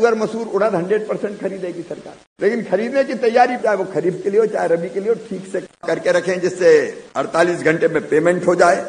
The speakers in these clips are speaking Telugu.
तुअर मसूर उड़द हंड्रेड परसेंट खरीदेगी सरकार लेकिन खरीदने की तैयारी चाहे वो खरीफ के लिए हो चाहे रबी के लिए हो ठीक से करके रखें जिससे 48 घंटे में पेमेंट हो जाए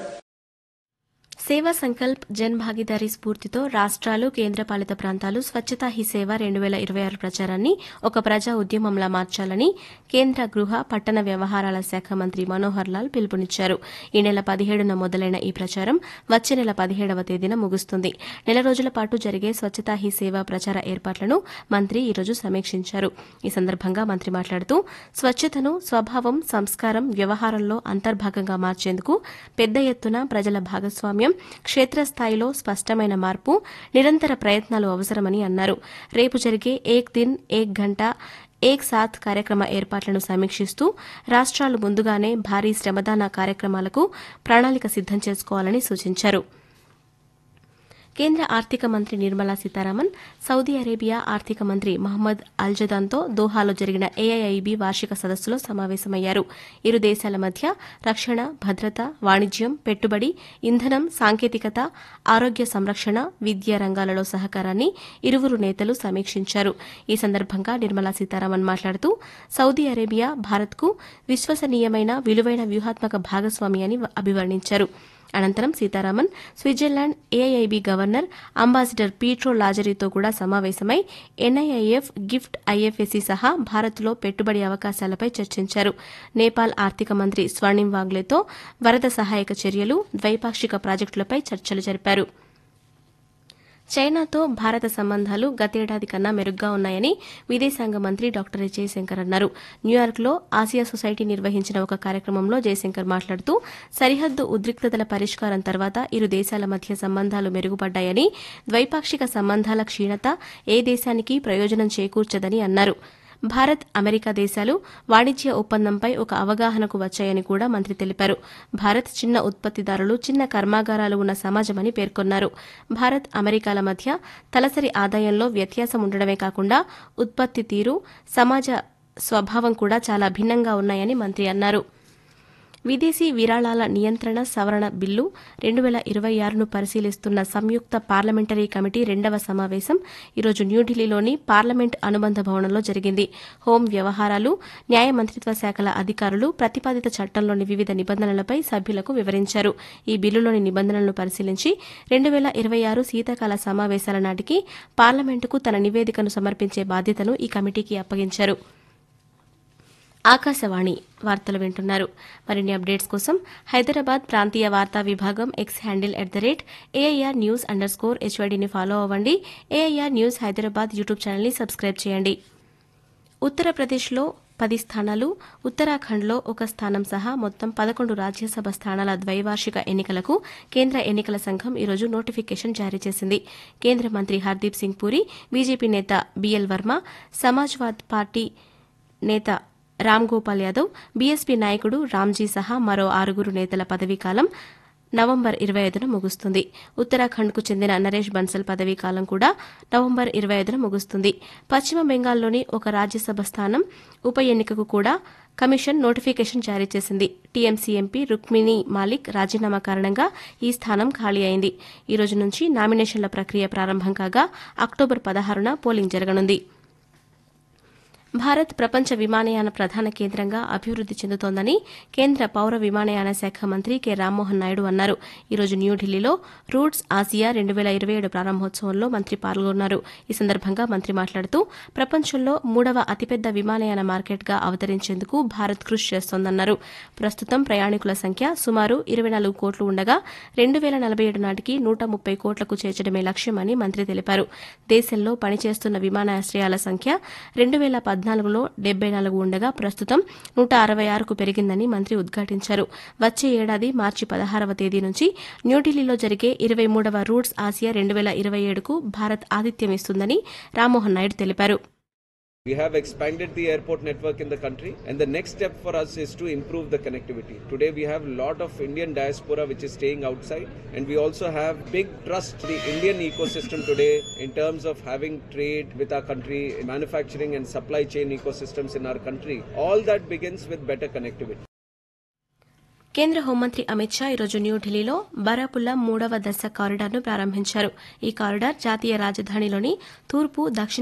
సేవా సంకల్ప్ జన్ భాగీదారీ స్ఫూర్తితో రాష్ట్రాలు కేంద్రపాలిత ప్రాంతాలు స్వచ్ఛతా హీ సేవ రెండు వేల ఇరవై ఆరు ప్రచారాన్ని ఒక ప్రజా ఉద్యమంలా మార్చాలని కేంద్ర గృహ పట్టణ వ్యవహారాల శాఖ మంత్రి మనోహర్ లాల్ పిలుపునిచ్చారు ఈ నెల పదిహేడున మొదలైన ఈ ప్రచారం వచ్చే నెల పదిహేడవ తేదీన ముగుస్తుంది నెల రోజుల పాటు జరిగే స్వచ్ఛతా హీ సేవ ప్రచార ఏర్పాట్లను మంత్రి ఈరోజు సమీక్షించారు ఈ సందర్భంగా మంత్రి మాట్లాడుతూ స్వచ్ఛతను స్వభావం సంస్కారం వ్యవహారంలో అంతర్భాగంగా మార్చేందుకు పెద్ద ఎత్తున ప్రజల భాగస్వామ్యం క్షేత్రస్థాయిలో స్పష్టమైన మార్పు నిరంతర ప్రయత్నాలు అవసరమని అన్నారు రేపు జరిగే ఏక్ దిన్ ఏక్ గంట ఏక్ సాత్ కార్యక్రమ ఏర్పాట్లను సమీక్షిస్తూ రాష్ట్రాలు ముందుగానే భారీ శ్రమదాన కార్యక్రమాలకు ప్రణాళిక సిద్దం చేసుకోవాలని సూచించారు కేంద్ర ఆర్థిక మంత్రి నిర్మలా సీతారామన్ సౌదీ అరేబియా ఆర్థిక మంత్రి మహమ్మద్ అల్జదాన్తో దోహాలో జరిగిన ఏఐఐబి వార్షిక సదస్సులో సమావేశమయ్యారు ఇరు దేశాల మధ్య రక్షణ భద్రత వాణిజ్యం పెట్టుబడి ఇంధనం సాంకేతికత ఆరోగ్య సంరక్షణ విద్యా రంగాలలో సహకారాన్ని ఇరువురు నేతలు సమీక్షించారు ఈ సందర్భంగా నిర్మలా సీతారామన్ మాట్లాడుతూ సౌదీ అరేబియా భారత్కు విశ్వసనీయమైన విలువైన వ్యూహాత్మక భాగస్వామి అని అభివర్ణించారు అనంతరం Sitharaman Switzerland AIIB governor ambassador Pietro లాజరీతో కూడా సమావేశమై ఎన్ఐఐఎఫ్ గిఫ్ట్ ఐఎఫ్ఎసి సహా భారత్లో పెట్టుబడి అవకాశాలపై చర్చించారు నేపాల్ ఆర్థిక మంత్రి స్వర్ణిం వాగ్లేతో వరద సహాయక చర్యలు ద్వైపాక్షిక ప్రాజెక్టులపై చర్చలు జరిపారు చైనాతో భారత సంబంధాలు గతేడాది కన్నా మెరుగ్గా ఉన్నాయని విదేశాంగ మంత్రి డాక్టర్ ఎస్ జయశంకర్ అన్నారు న్యూయార్క్లో ఆసియా సొసైటీ నిర్వహించిన ఒక కార్యక్రమంలో జయశంకర్ మాట్లాడుతూ సరిహద్దు ఉద్రిక్తతల పరిష్కారం తర్వాత ఇరు దేశాల మధ్య సంబంధాలు మెరుగుపడ్డాయని ద్వైపాక్షిక సంబంధాల క్షీణత ఏ దేశానికి ప్రయోజనం చేకూర్చదని అన్నారు భారత్ అమెరికా దేశాలు వాణిజ్య ఒప్పందంపై ఒక అవగాహనకు వచ్చాయని కూడా మంత్రి తెలిపారు భారత్ చిన్న ఉత్పత్తిదారులు చిన్న కర్మాగారాలు ఉన్న సమాజమని పేర్కొన్నారు భారత్ అమెరికాల మధ్య తలసరి ఆదాయంలో వ్యత్యాసం ఉండడమే కాకుండా ఉత్పత్తి తీరు సమాజ స్వభావం కూడా చాలా భిన్నంగా ఉన్నాయని మంత్రి అన్నారు విదేశీ విరాళాల నియంత్రణ సవరణ బిల్లు రెండు వేల ఇరవై ఆరును పరిశీలిస్తున్న సంయుక్త పార్లమెంటరీ కమిటీ రెండవ సమావేశం ఈరోజు న్యూఢిల్లీలోని పార్లమెంట్ అనుబంధ భవనంలో జరిగింది హోం వ్యవహారాలు న్యాయ మంత్రిత్వ శాఖల అధికారులు ప్రతిపాదిత చట్టంలోని వివిధ నిబంధనలపై సభ్యులకు వివరించారు ఈ బిల్లులోని నిబంధనలను పరిశీలించి రెండు వేల ఇరవై ఆరు శీతాకాల సమావేశాల నాటికి పార్లమెంటుకు తన నివేదికను సమర్పించే బాధ్యతను ఈ కమిటీకి అప్పగించారు ఆకాశవాణి వార్తలు వింటున్నారు మరిన్ని అప్డేట్స్ కోసం హైదరాబాద్ ప్రాంతీయ వార్తా విభాగం X handle at the rate AIR news underscore హెచ్వైడీని ఫాలో అవ్వండి ఏఐఆర్ న్యూస్ హైదరాబాద్ యూట్యూబ్ ఛానల్ని సబ్స్క్రైబ్ చేయండి ఉత్తరప్రదేశ్లో పది స్థానాలు ఉత్తరాఖండ్లో ఒక స్థానం సహా మొత్తం పదకొండు రాజ్యసభ స్థానాల ద్వైవార్షిక ఎన్నికలకు కేంద్ర ఎన్నికల సంఘం ఈరోజు నోటిఫికేషన్ జారీ చేసింది కేంద్ర మంత్రి హర్దీప్ సింగ్ పూరి బీజేపీ నేత బీఎల్ వర్మ సమాజ్వాద్ పార్టీ నేత రామ్ గోపాల్ యాదవ్ బీఎస్పీ నాయకుడు రామ్జీ సహా మరో ఆరుగురు నేతల పదవీకాలం నవంబర్ ఇరవై ఐదున ముగుస్తుంది ఉత్తరాఖండ్కు చెందిన నరేష్ బన్సల్ పదవీకాలం కూడా నవంబర్ ఇరవై ఐదున ముగుస్తుంది పశ్చిమ బెంగాల్లోని ఒక రాజ్యసభ స్థానం ఉప ఎన్నికకు కూడా కమిషన్ నోటిఫికేషన్ జారీ చేసింది టీఎంసీ ఎంపీ రుక్మిణి మాలిక్ రాజీనామా కారణంగా ఈ స్థానం ఖాళీ అయింది ఈ రోజు నుంచి నామినేషన్ల ప్రక్రియ ప్రారంభం కాగా అక్టోబర్ పదహారున పోలింగ్ జరగనుంది భారత్ ప్రపంచ విమానయాన ప్రధాన కేంద్రంగా అభివృద్ది చెందుతోందని కేంద్ర పౌర విమానయాన శాఖ మంత్రి కె రామ్మోహన్ నాయుడు అన్నారు ఈరోజు న్యూఢిల్లీలో రూట్స్ ఆసియా రెండు వేల ఇరవై ఏడు ప్రారంభోత్సవంలో మంత్రి పాల్గొన్నారు ఈ సందర్భంగా మంత్రి మాట్లాడుతూ ప్రపంచంలో మూడవ అతిపెద్ద విమానయాన మార్కెట్గా అవతరించేందుకు భారత్ కృషి చేస్తోందన్నారు ప్రస్తుతం ప్రయాణికుల సంఖ్య సుమారు ఇరవై నాలుగు కోట్లు ఉండగా రెండు వేల నలభై ఏడు నాటికి నూట ముప్పై కోట్లకు చేర్చడమే లక్ష్యమని మంత్రి తెలిపారు దేశంలో పనిచేస్తున్న విమానాశ్రయాల సంఖ్య రెండు వేల పద్నాలుగులో డెబ్బై నాలుగు ఉండగా ప్రస్తుతం నూట అరవై ఆరుకు పెరిగిందని మంత్రి ఉద్ఘాటించారు వచ్చే ఏడాది మార్చి పదహారవ తేదీ నుంచి న్యూఢిల్లీలో జరిగే ఇరవై మూడవ రూట్స్ ఆసియా రెండు వేల ఇరవై ఏడుకు భారత్ ఆతిథ్యం ఇస్తుందని రామ్మోహన్ నాయుడు తెలిపారు We have expanded the airport network in the country, and the next step for us is to improve the connectivity. Today, we have a lot of Indian diaspora which is staying outside, and we also have big trust in the Indian ecosystem today in terms of having trade with our country, manufacturing and supply chain ecosystems in our country. All that begins with better connectivity. కేంద్ర హోంమంత్రి అమిత్ షా ఈరోజు న్యూఢిల్లీలో బరాపుల్లా మూడవ దశ కారిడార్ను ప్రారంభించారు ఈ కారిడార్ జాతీయ రాజధానిలోని తూర్పు దక్షిణ